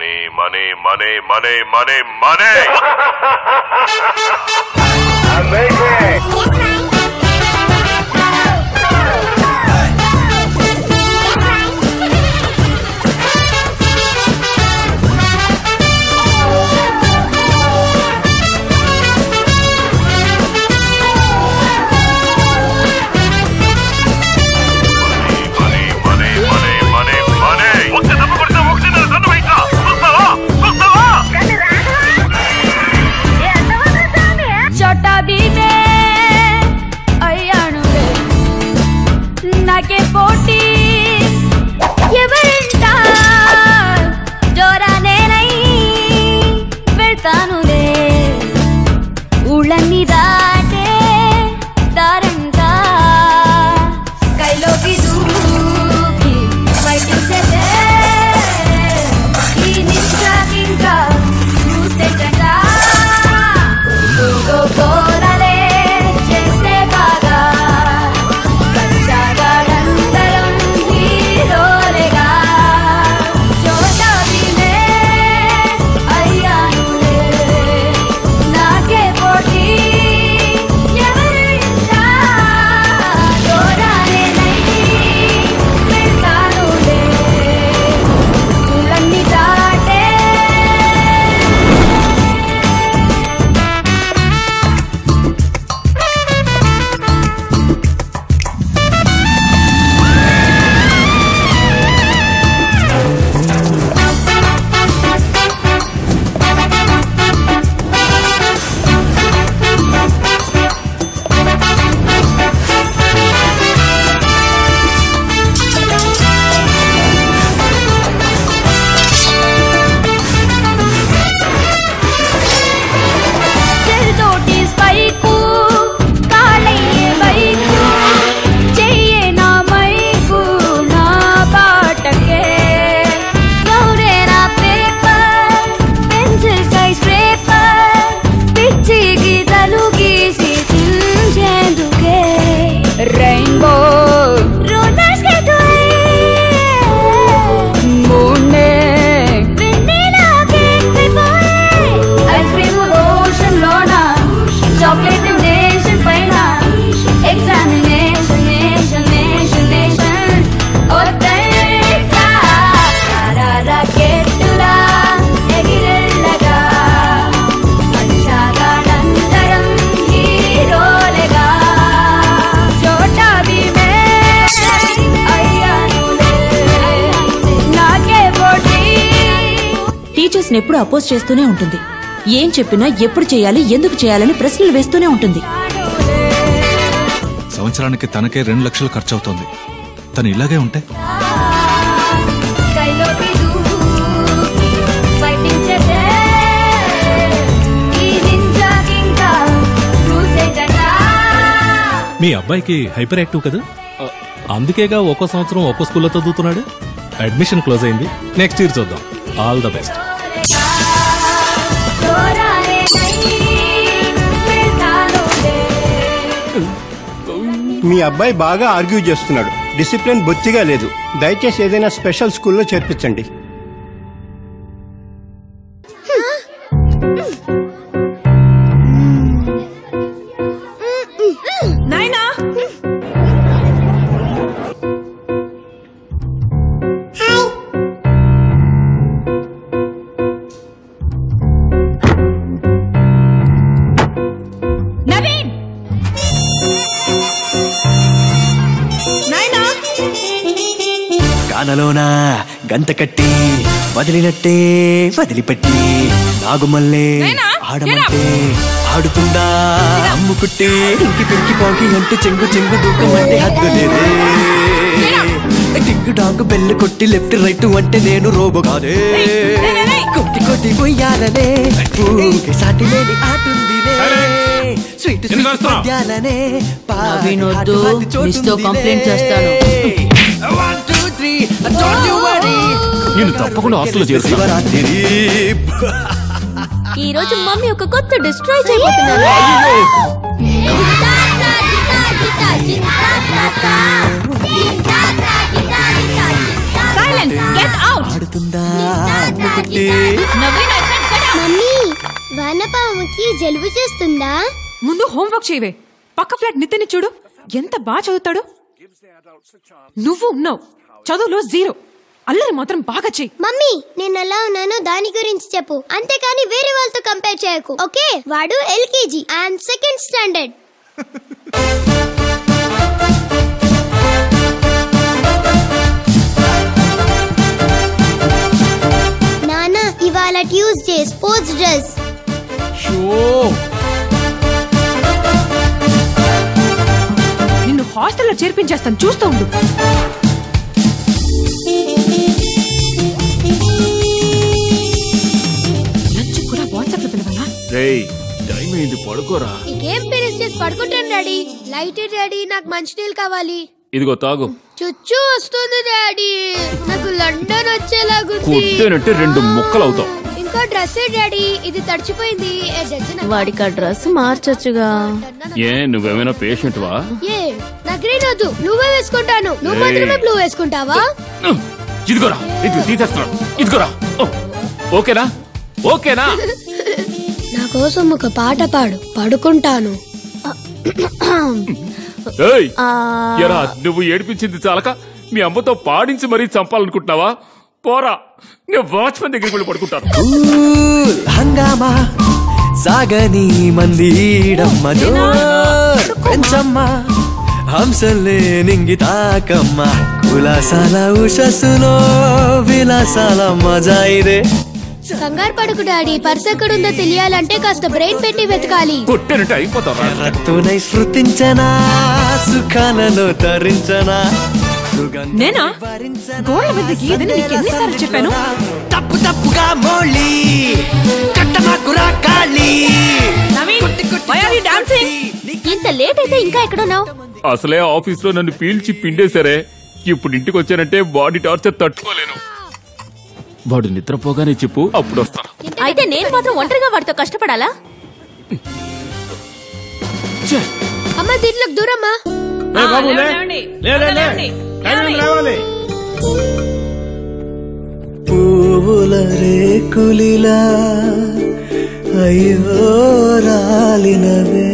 money, money, money, money, money, money. money, money, money, money, money. ఒక్క దెబ్బ కొడితే ఒకటిన్నర టన్ను వెయిట్ రా. చూస్తావా? చూస్తావా? చోటా భీమే అయ్యానులే నాకే పోటీ ఎవరింట జోరా నేనై వెళ్తానులే ఊళ్ళన్ని దాటే దారంగా స్కైలోకి దూకి ఫైటింగ్ చేసే ఈ నిశ్చాకింకా చూసేటంగా గోరాలే చేసే బాగా కచ్చాగాడంతరం హీరోలేగా చోటా భీమే అయ్యానులే నాకే పోటీ ఎవరింటా దూరాలేనై వెళ్తానులే ఊళ్ళన్ని దాటే చెరుతోటి స్పైకు కాళయ్యే బైకు చెయ్యే నా మైకు నా పాటకే గౌరే నా పేపర్ పెన్సిల్ కై స్క్రేపర్ పిచ్చి గీతలు గీసి చించేందుకే రెయిన్బో రోలర్ స్కేట్ మూనే వెన్నెలాగే అయిపోయే ఐస్ క్రీమ్ ఓషన్ లోన చాక్లెట్ నేషన్ పైన ఎగ్జామినేషన్ నేషన్ నేషన్ నేషన్ ఒత్తైకా రాకెట్టులా ఎగిరెళ్ళగా మనిషాగాడంతరం హీరోలుగా చోటా భీమే అయ్యానులే నాకే పోటీ టీచర్స్ ఎప్పుడు అపోజ్ చేస్తూనే ఉంటుంది ఏం చెప్పినా ఎప్పుడు చేయాలి ఎందుకు చేయాలని ప్రశ్నలు వేస్తూనే ఉంటుంది సంవత్సరానికి తనకే రెండు లక్షలు ఖర్చు అవుతోంది తను ఇలాగే ఉంటే స్కైలోకి దూకి ఫైటింగ్ చేసే ఈ నింజాకి ఇంకా చూసేటగా మీ అబ్బాయికి హైపర్ యాక్టివ్ కదా అందుకేగా ఒక్కో సంవత్సరం ఒక్కో స్కూల్లో చదువుతున్నాడు అడ్మిషన్ క్లోజ్ అయింది నెక్స్ట్ ఇయర్ చూద్దాం ఆల్ ద బెస్ట్ దూరాలే వెళ్తానులే మీ అబ్బాయి బాగా ఆర్గ్యూ చేస్తున్నాడు డిసిప్లిన్ బొత్తిగా లేదు దయచేసి ఏదైనా స్పెషల్ స్కూల్లో చేర్పించండి నాయనా నవీన్ నాయనా కానలోన గంట కట్టి వదిలినట్టే వదిలిపెట్టి నాగుమల్లే నాయనా, ఆడమంటే ఆడుతుందా అమ్ముకుట్టి ఇంకి పెంకి పోకి అంటూ చెంగు చెంగు దూకమంటే హద్దు లేదే టింగు డాంగు బెల్లు కొట్టి లెఫ్ట్ రైట్ అంటే నేను రోబో కాదే కొట్టి కొట్టి పోయాలనే ఊరికే సాటి లేని ఆటుందిలే స్వీట్ ఎందుకు వస్తున్నావ్? మధ్యాలనే నవీన్ వద్దు, మిస్ తో కంప్లైంట్ చేస్తాను. నేను తప్పకుండా హాస్టల్లో చేరుస్తా. శివరాత్రి ఈ రోజు మమ్మీ ఒక కొత్త డిస్ట్రాయ్ చేయబోతున్నారు సైలెన్స్ గెట్ అవుట్ ఆడుతుందా ఏంటి మమ్మీ వానపాముకి జలుబు చేస్తుందా ముందు హోంవర్క్ చేయవే పక్క ఫ్లాట్ నితిన్ చూడు ఎంత బాగా చదువుతాడు నువ్వు ఉన్నావు చదువులో జీరో అల్లరి మాత్రం బాగా చెయ్యి మమ్మీ నేను ఎలా ఉన్నానో దాని గురించి చెప్పు అంతేకాని వేరే వాళ్ళతో కంపేర్ చేయకు ఓకే వాడు ఎల్కేజీ ఐఎమ్ సెకండ్ స్టాండర్డ్ నాన్న ఇవాళ ట్యూస్డే స్పోర్ట్స్ డ్రెస్ నిన్ను హాస్టల్లో చేర్పించేస్తాను చూస్తూ ఉండు లంచ్ కూడా వాట్సాప్ లో పిలవాలా రేయ్ టైం అయింది పడుకోరా ఈ గేమ్ ఫినిష్ చేసి పడుకుంటాను డాడీ లైట్ డాడీ నాకు మంచినీళ్ళు కావాలి ఇదిగో తాగు చుచ్చు వస్తుంది డాడీ నాకు లండన్ వచ్చేలాగుంది కుట్టేనంటే రెండు ముక్కలు అవుతావు ఇంకో డ్రెస్ డాడీ ఇది తడిచిపోయింది ఏ డజన్ వాడికి ఆ డ్రెస్ మార్చొచ్చుగా ఏ నువ్వేమైనా పేషెంట్ వా ఏ నా గ్రీన్ వద్దు నువ్వే వేసుకుంటాను నువ్వు ఏయ్. మాత్రమే బ్లూ వేసుకుంటావా ఇదిగోరా ఇది తీసేస్తున్నాను ఇదిగోరా ఓ, ఓకేనా ఓకేనా నా కోసం ఒక పాట పాడు పడుకుంటాను ఏయ్ ఎరా నువ్వు ఏడిపించింది చాలక మీ అమ్మతో పాడించి మరీ చంపాలనుకుంటున్నావా పోరా నేను వాచ్మెన్ దగ్గరికి వెళ్ళి పడుకుంటాను కూల్ హంగామా సాగని మందీడమ్మ జోర్ పెంచమ్మ హంసలే నింగి తాకమ్మ కులాసాల ఉషస్సులో విలాసాల మజా ఇదే కంగారు పడుకు డాడీ పర్స్ ఎక్కడుందో తెలియాలంటే కాస్త బ్రెయిన్ పెట్టి వెతకాలి కొట్టేనంటే అయిపోతావా రత్తునై శృతించనా సుఖాలలో తరించనా సుగంధ నేనా భరించనా, గోళ్ళ మీద గీయదని నీకు ఎన్నిసార్లు చెప్పాను తప్పు తప్పుగా మోళి కట్టమాకురా కాళీ ఇంత లేట్ అయితే ఇంకా ఎక్కడున్నావు అసలే ఆఫీస్ లో నన్ను పీల్చి పిండేశారే ఇప్పుడు ఇంటికి వచ్చానంటే బాడీ టార్చర్ తట్టుకోలేను వాడు నిద్రపోగానే చెప్పు అప్పుడు వస్తాను అయితే నేను మాత్రం ఒంటరిగా వాడితో కష్టపడాలా అమ్మ దీంట్లోకి దూరమ్మా పువ్వుల రేకులిలా అయ్యో రాలినవే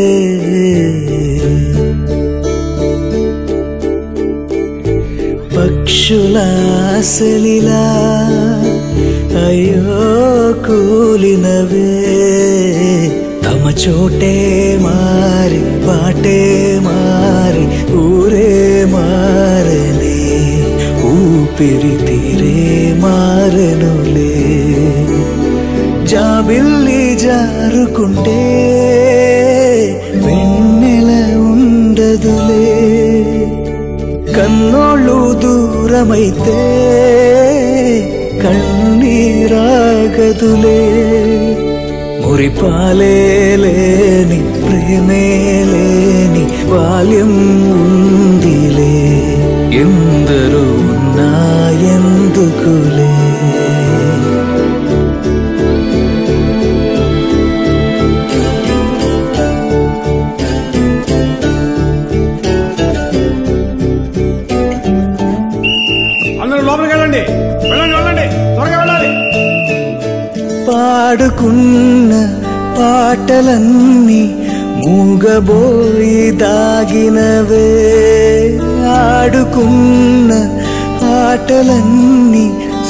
పక్షుల ఆశలిలా అయ్యో కూలినవే తమ చోటే మారి బాటే మారి ఊరే మారనే ఊపిరి తీరే మారనులే జాబిల్లి జారుకుంటే వెన్నెల ఉండదులే కన్నోళ్ళు దూరమైతే కన్నీరాగదులే మురిపాలే లేని ప్రేమే లేని బాల్యం ఉందిలే ఎందరూ ఉన్నా ఎందుకులే అందరూ లోపలికి వెళ్ళండి వెళ్ళండి వెళ్ళండి త్వరగా వెళ్ళాలి పాడుకున్న పాటలన్నీ మూగబోయి దాగినవే ఆడుకున్న ఆటలన్నీ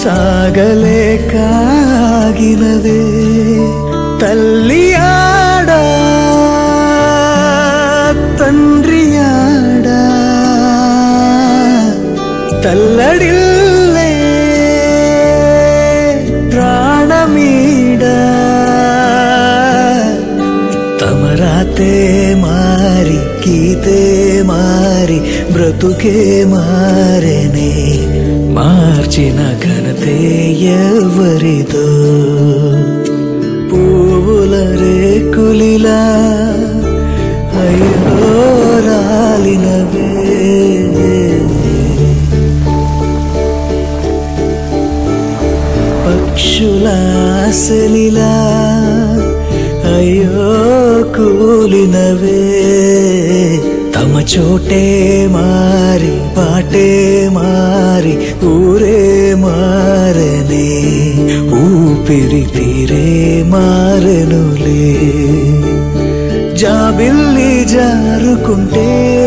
సాగలేకాగినవే తల్లి ఆడా తండ్రి ఆడా తల్లడిల్లే ప్రాణమీడ తమరాతే మారి గీతే మారి బ్రతుకే మారనే మార్చిన ఘనతే ఎవరిదో పువ్వుల రేకులిలా అయ్యో రాలినవే పక్షులాసలిలా అయ్యో కూలినవే తమ చోటే మారి పాటే మారి ఊరే మారనే ఊ ఊపిరి తీరే మారెనులే జాబిల్లి జారుకుంటే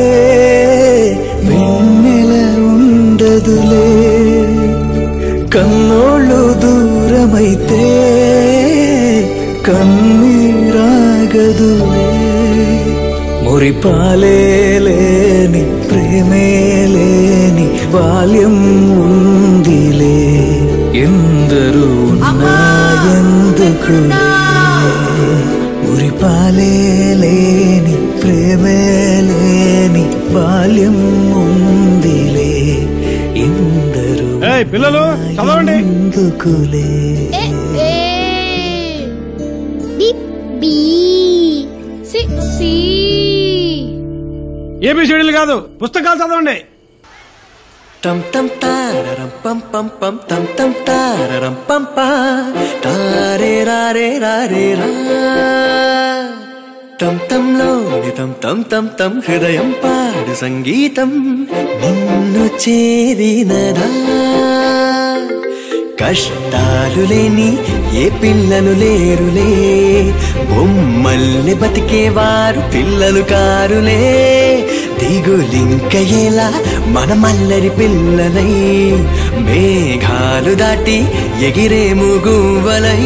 వెన్నెల ఉండదులే కన్నోళ్ళు దూరమైతే కన్నీరాగదులే మురిపాలే లేని ప్రేమే లేని బాల్యం ఉందిలే ఎందరూ ఉన్నా ఎందుకులే మురిపాలే లేని ప్రేమే లేని బాల్యం ఉందిలే ఎందరూ పిల్లలు చదవండి ఎందుకులే A B B C C ఏబిసిడీలు కాదు పుస్తకాలు చదవండి టం టం తారరం పం పం పం టం టం తారరం పం పా తారే రారే రారే రా టం టంలో టం టం టం టం హృదయం పాడు సంగీతం నిన్ను చేరినదా కష్టాలు లేని ఏ పిల్లలు లేరులే బొమ్మల్ని బతికేవారు పిల్లలు కారులే దిగులింక ఎలా మన మల్లరి పిల్లలై మేఘాలు దాటి ఎగిరేము గువ్వలై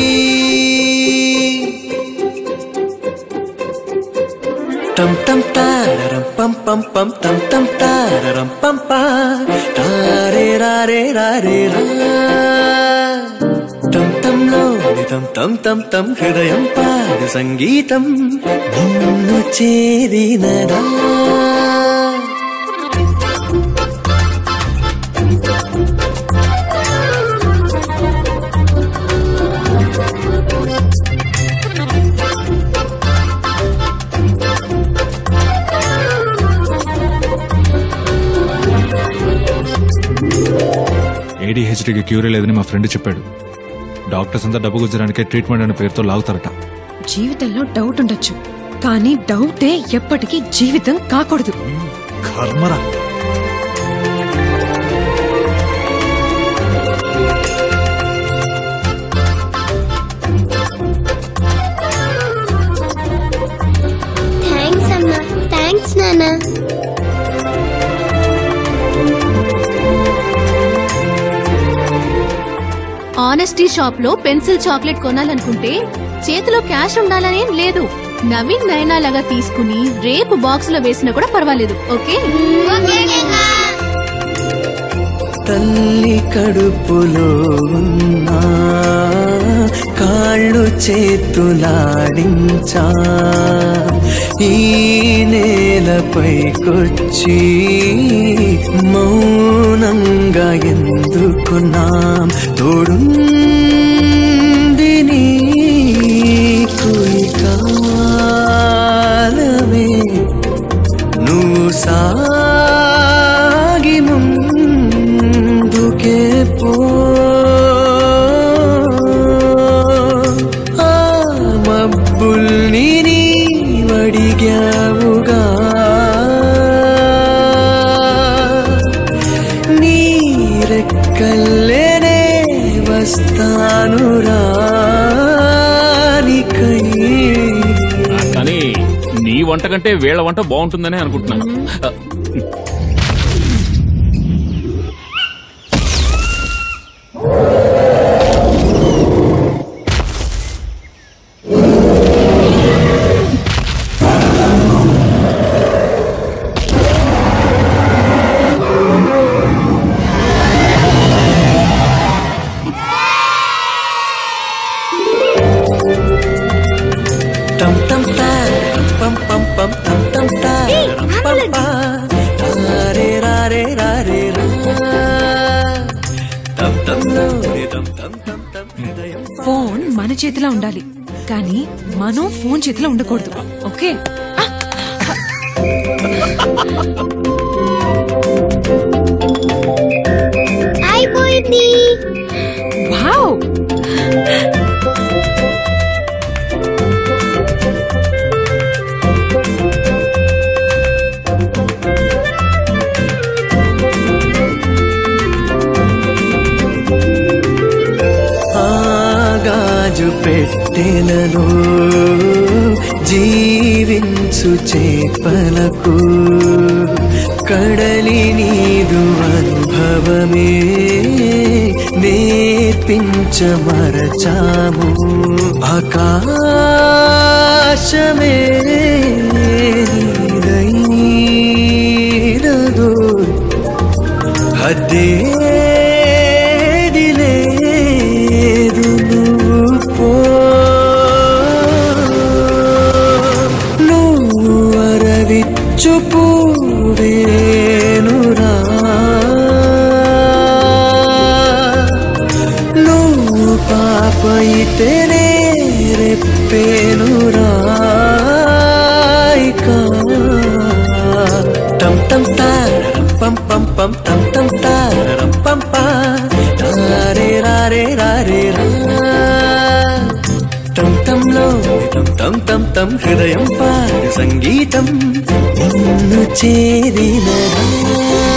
టం టం తారరం పం పం పం టం టం తారరం పం పా తారే రారే రారే రా టం టంలో టం టం టం టం హృదయం పాడు సంగీతం నిన్ను చేరినదా ఏడీహెచ్డీకి క్యూరే లేదని మా ఫ్రెండ్ చెప్పాడు డాక్టర్స్ అంతా డబ్బు గుజ్జరానికే ట్రీట్మెంట్ అనే పేరుతో లాగుతారట జీవితంలో డౌట్ ఉండొచ్చు కానీ డౌటే ఎప్పటికీ జీవితం కాకూడదు కర్మరా థ్యాంక్స్ అమ్మా థ్యాంక్స్ నాన్న ఆనెస్టీ షాప్ లో పెన్సిల్ చాక్లెట్ కొనాలనుకుంటే చేతిలో క్యాష్ ఉండాలనేం లేదు నవీన్ నయనా లాగా తీసుకుని రేపు బాక్స్ లో వేసినా కూడా పర్వాలేదు ఓకే తల్లి కడుపులో ఉన్నా కాళ్ళు చేతులాడించా ఈ నేలపైకొచ్చి మౌనంగా ఎందుకున్నాం తోడుంది నీకు ఈ కాలమే నువ్వు సాగి ముందుకే పో ఆ మబ్బుల్ని నీవడిగావుగా నీ రెక్కల్లేనే వస్తాను రానికై కానీ నీ వంట కంటే వీళ్ళ వంట బాగుంటుందని అనుకుంటున్నాను టం టం తారరం పం పం పం టం టం తారరం పం పా. తారే రారే రారే రా. టం టంలో రే టం టం టం టం హృదయం ఫోన్ మన చేతిలో ఉండాలి కానీ మనం ఫోన్ చేతిలో ఉండకూడదు ఓకే ఆ! అయిపోయింది వావ్ ఆ పెట్టెలలో జీవించు చేపలకు కడలి నీదు అనుభవమే నేర్పించమరచాము ఆకాశమే నీదైనదో హద్దేది లేదు నువ్వు పో నువ్వు అరవిచ్చు పువ్వేనురా నువ్వు పాపయితేనే రెప్పేనురా టం టం తారం పం పం పం టం టం తారం పం పా తారే రారే రారే రా టం టంలో టం టం టం టం హృదయం పాడు సంగీతం నిన్ను చేరిన